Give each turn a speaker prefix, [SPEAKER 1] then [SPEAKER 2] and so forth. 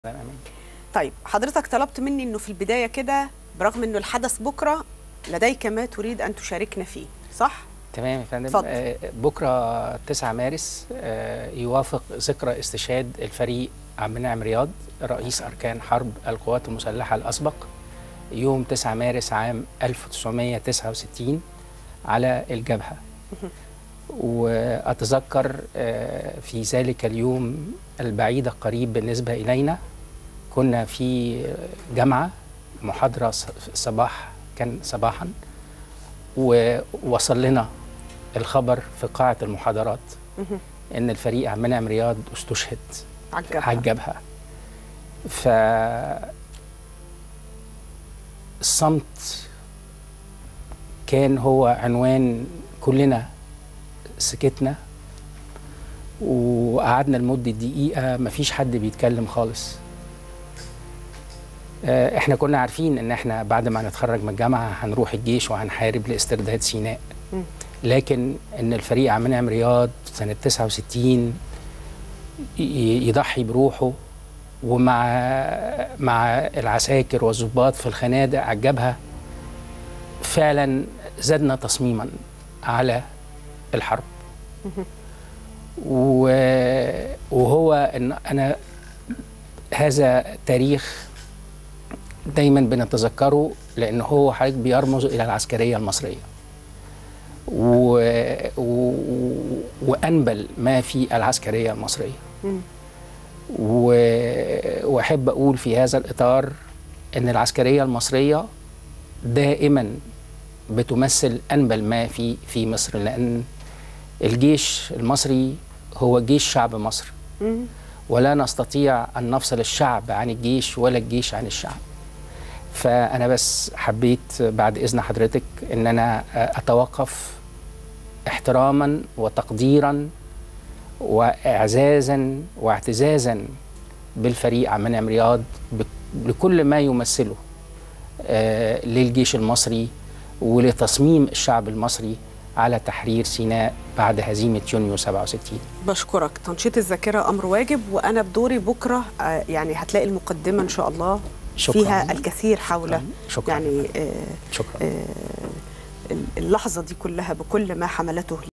[SPEAKER 1] طيب حضرتك طلبت مني انه في البدايه كده برغم انه الحدث بكره لديك ما تريد ان تشاركنا فيه صح
[SPEAKER 2] تمام يا فندم
[SPEAKER 1] اتفضل.
[SPEAKER 2] آه بكره 9 مارس آه يوافق ذكرى استشهاد الفريق عبد المنعم رياض رئيس اركان حرب القوات المسلحه الاسبق يوم 9 مارس عام 1969 على الجبهه واتذكر آه في ذلك اليوم البعيد القريب بالنسبه الينا كنا في جامعه محاضره ص- صباح كان صباحا ووصل لنا الخبر في قاعة المحاضرات إن الفريق عبد المنعم رياض استشهد
[SPEAKER 1] على الجبهة.
[SPEAKER 2] على الجبهة ف الصمت كان هو عنوان كلنا سكتنا وقعدنا لمدة دقيقة مفيش حد بيتكلم خالص آه، احنا كنا عارفين ان احنا بعد ما نتخرج من الجامعه هنروح الجيش وهنحارب لاسترداد سيناء
[SPEAKER 1] مم.
[SPEAKER 2] لكن ان الفريق عم نعم رياض سنه 69 ي- يضحي بروحه ومع مع العساكر والضباط في الخنادق على الجبهه فعلا زادنا تصميما على الحرب و- وهو ان انا هذا تاريخ دايما بنتذكره لان هو حضرتك بيرمز الى العسكريه المصريه و... و... وانبل ما في العسكريه المصريه
[SPEAKER 1] مم.
[SPEAKER 2] و... واحب اقول في هذا الاطار ان العسكريه المصريه دائما بتمثل انبل ما في في مصر لان الجيش المصري هو جيش شعب مصر
[SPEAKER 1] مم.
[SPEAKER 2] ولا نستطيع أن نفصل الشعب عن الجيش ولا الجيش عن الشعب فأنا بس حبيت بعد إذن حضرتك أن أنا أتوقف احتراما وتقديرا وإعزازا واعتزازا بالفريق عم منعم رياض بك- لكل ما يمثله آه، للجيش المصري ولتصميم الشعب المصري على تحرير سيناء بعد هزيمة يونيو 67
[SPEAKER 1] بشكرك تنشيط الذاكره امر واجب وانا بدوري بكره آه، يعني هتلاقي المقدمه ان شاء الله
[SPEAKER 2] شكراً.
[SPEAKER 1] فيها الكثير حول
[SPEAKER 2] شكراً.
[SPEAKER 1] يعني آه،
[SPEAKER 2] شكرا
[SPEAKER 1] آه، اللحظه دي كلها بكل ما حملته